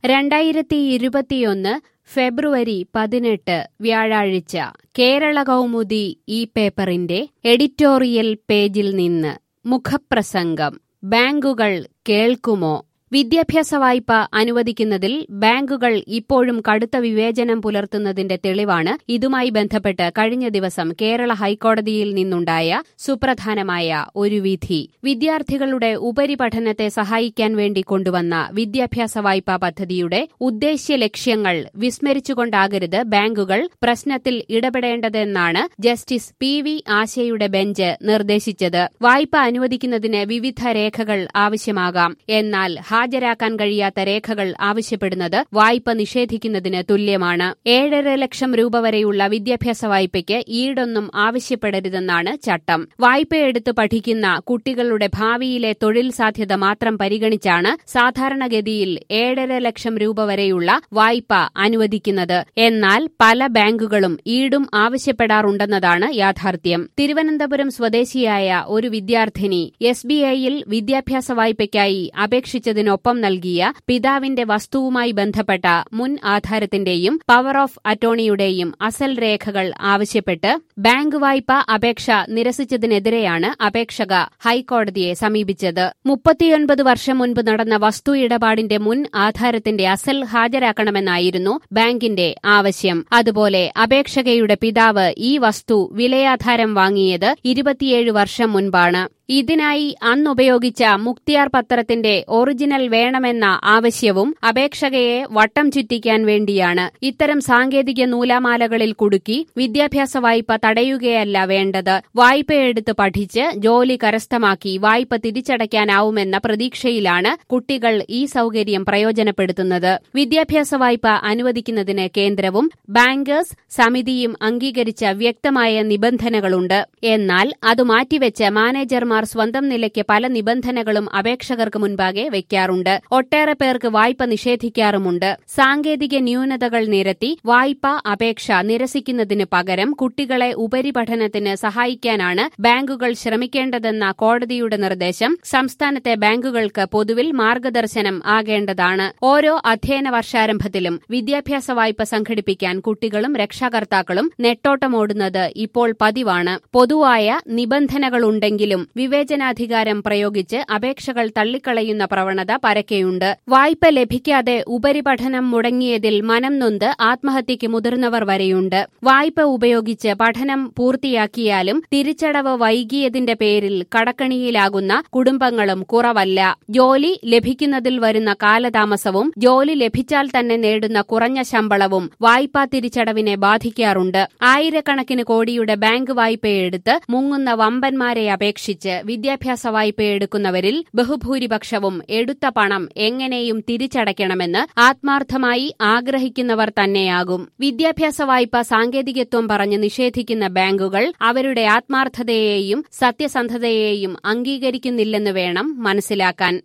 രണ്ടായിരത്തി ഇരുപത്തിയൊന്ന് ഫെബ്രുവരി പതിനെട്ട് വ്യാഴാഴ്ച കേരള കൗമുദി ഈ പേപ്പറിന്റെ എഡിറ്റോറിയൽ പേജിൽ നിന്ന് മുഖപ്രസംഗം ബാങ്കുകൾ കേൾക്കുമോ വിദ്യാഭ്യാസ വായ്പ അനുവദിക്കുന്നതിൽ ബാങ്കുകൾ ഇപ്പോഴും കടുത്ത വിവേചനം പുലർത്തുന്നതിന്റെ തെളിവാണ് ഇതുമായി ബന്ധപ്പെട്ട് കഴിഞ്ഞ ദിവസം കേരള ഹൈക്കോടതിയിൽ നിന്നുണ്ടായ സുപ്രധാനമായ ഒരു വിധി വിദ്യാർത്ഥികളുടെ ഉപരിപഠനത്തെ സഹായിക്കാൻ വേണ്ടി കൊണ്ടുവന്ന വിദ്യാഭ്യാസ വായ്പാ പദ്ധതിയുടെ ഉദ്ദേശ്യ ലക്ഷ്യങ്ങൾ വിസ്മരിച്ചുകൊണ്ടാകരുത് ബാങ്കുകൾ പ്രശ്നത്തിൽ ഇടപെടേണ്ടതെന്നാണ് ജസ്റ്റിസ് പി വി ആശയുടെ ബെഞ്ച് നിർദ്ദേശിച്ചത് വായ്പ അനുവദിക്കുന്നതിന് വിവിധ രേഖകൾ ആവശ്യമാകാം എന്നാൽ ഹാജരാക്കാൻ കഴിയാത്ത രേഖകൾ ആവശ്യപ്പെടുന്നത് വായ്പ നിഷേധിക്കുന്നതിന് തുല്യമാണ് ഏഴര ലക്ഷം രൂപ വരെയുള്ള വിദ്യാഭ്യാസ വായ്പയ്ക്ക് ഈടൊന്നും ആവശ്യപ്പെടരുതെന്നാണ് ചട്ടം വായ്പയെടുത്ത് പഠിക്കുന്ന കുട്ടികളുടെ ഭാവിയിലെ തൊഴിൽ സാധ്യത മാത്രം പരിഗണിച്ചാണ് സാധാരണഗതിയിൽ ഏഴര ലക്ഷം രൂപ വരെയുള്ള വായ്പ അനുവദിക്കുന്നത് എന്നാൽ പല ബാങ്കുകളും ഈടും ആവശ്യപ്പെടാറുണ്ടെന്നതാണ് യാഥാർത്ഥ്യം തിരുവനന്തപുരം സ്വദേശിയായ ഒരു വിദ്യാർത്ഥിനി എസ് ബി ഐയിൽ വിദ്യാഭ്യാസ വായ്പയ്ക്കായി അപേക്ഷിച്ചതിന് ഇതിനൊപ്പം നൽകിയ പിതാവിന്റെ വസ്തുവുമായി ബന്ധപ്പെട്ട മുൻ ആധാരത്തിന്റെയും പവർ ഓഫ് അറ്റോർണിയുടെയും അസൽ രേഖകൾ ആവശ്യപ്പെട്ട് ബാങ്ക് വായ്പ അപേക്ഷ നിരസിച്ചതിനെതിരെയാണ് അപേക്ഷക ഹൈക്കോടതിയെ സമീപിച്ചത് മുപ്പത്തിയൊൻപത് വർഷം മുൻപ് നടന്ന വസ്തു ഇടപാടിന്റെ മുൻ ആധാരത്തിന്റെ അസൽ ഹാജരാക്കണമെന്നായിരുന്നു ബാങ്കിന്റെ ആവശ്യം അതുപോലെ അപേക്ഷകയുടെ പിതാവ് ഈ വസ്തു വിലയാധാരം വാങ്ങിയത് ഇരുപത്തിയേഴ് വർഷം മുൻപാണ് ഇതിനായി അന്നുപയോഗിച്ച മുക്തിയാർ പത്രത്തിന്റെ ഒറിജിനൽ വേണമെന്ന ആവശ്യവും അപേക്ഷകയെ വട്ടം ചുറ്റിക്കാൻ വേണ്ടിയാണ് ഇത്തരം സാങ്കേതിക നൂലാമാലകളിൽ കുടുക്കി വിദ്യാഭ്യാസ വായ്പ തടയുകയല്ല വേണ്ടത് വായ്പയെടുത്ത് പഠിച്ച് ജോലി കരസ്ഥമാക്കി വായ്പ തിരിച്ചടയ്ക്കാനാവുമെന്ന പ്രതീക്ഷയിലാണ് കുട്ടികൾ ഈ സൌകര്യം പ്രയോജനപ്പെടുത്തുന്നത് വിദ്യാഭ്യാസ വായ്പ അനുവദിക്കുന്നതിന് കേന്ദ്രവും ബാങ്കേഴ്സ് സമിതിയും അംഗീകരിച്ച വ്യക്തമായ നിബന്ധനകളുണ്ട് എന്നാൽ അത് മാറ്റിവെച്ച് മാനേജർമാർ സ്വന്തം നിലയ്ക്ക് പല നിബന്ധനകളും അപേക്ഷകർക്ക് മുൻപാകെ വയ്ക്കാറുണ്ട് ഒട്ടേറെ പേർക്ക് വായ്പ നിഷേധിക്കാറുമുണ്ട് സാങ്കേതിക ന്യൂനതകൾ നിരത്തി വായ്പ അപേക്ഷ നിരസിക്കുന്നതിന് പകരം കുട്ടികളെ ഉപരിപഠനത്തിന് സഹായിക്കാനാണ് ബാങ്കുകൾ ശ്രമിക്കേണ്ടതെന്ന കോടതിയുടെ നിർദ്ദേശം സംസ്ഥാനത്തെ ബാങ്കുകൾക്ക് പൊതുവിൽ മാർഗദർശനം ആകേണ്ടതാണ് ഓരോ അധ്യയന വർഷാരംഭത്തിലും വിദ്യാഭ്യാസ വായ്പ സംഘടിപ്പിക്കാൻ കുട്ടികളും രക്ഷാകർത്താക്കളും നെട്ടോട്ടമോടുന്നത് ഇപ്പോൾ പതിവാണ് പൊതുവായ നിബന്ധനകളുണ്ടെങ്കിലും വിവേചനാധികാരം പ്രയോഗിച്ച് അപേക്ഷകൾ തള്ളിക്കളയുന്ന പ്രവണത പരക്കെയുണ്ട് വായ്പ ലഭിക്കാതെ ഉപരിപഠനം മുടങ്ങിയതിൽ മനം നൊന്ത് ആത്മഹത്യയ്ക്ക് മുതിർന്നവർ വരെയുണ്ട് വായ്പ ഉപയോഗിച്ച് പഠനം പൂർത്തിയാക്കിയാലും തിരിച്ചടവ് വൈകിയതിന്റെ പേരിൽ കടക്കണിയിലാകുന്ന കുടുംബങ്ങളും കുറവല്ല ജോലി ലഭിക്കുന്നതിൽ വരുന്ന കാലതാമസവും ജോലി ലഭിച്ചാൽ തന്നെ നേടുന്ന കുറഞ്ഞ ശമ്പളവും വായ്പാ തിരിച്ചടവിനെ ബാധിക്കാറുണ്ട് ആയിരക്കണക്കിന് കോടിയുടെ ബാങ്ക് വായ്പയെടുത്ത് മുങ്ങുന്ന വമ്പന്മാരെ അപേക്ഷിച്ച് വിദ്യാഭ്യാസ വായ്പയെടുക്കുന്നവരിൽ ബഹുഭൂരിപക്ഷവും എടുത്ത പണം എങ്ങനെയും തിരിച്ചടയ്ക്കണമെന്ന് ആത്മാർത്ഥമായി ആഗ്രഹിക്കുന്നവർ തന്നെയാകും വിദ്യാഭ്യാസ വായ്പ സാങ്കേതികത്വം പറഞ്ഞ് നിഷേധിക്കുന്ന ബാങ്കുകൾ അവരുടെ ആത്മാർത്ഥതയെയും സത്യസന്ധതയെയും അംഗീകരിക്കുന്നില്ലെന്ന് വേണം മനസ്സിലാക്കാൻ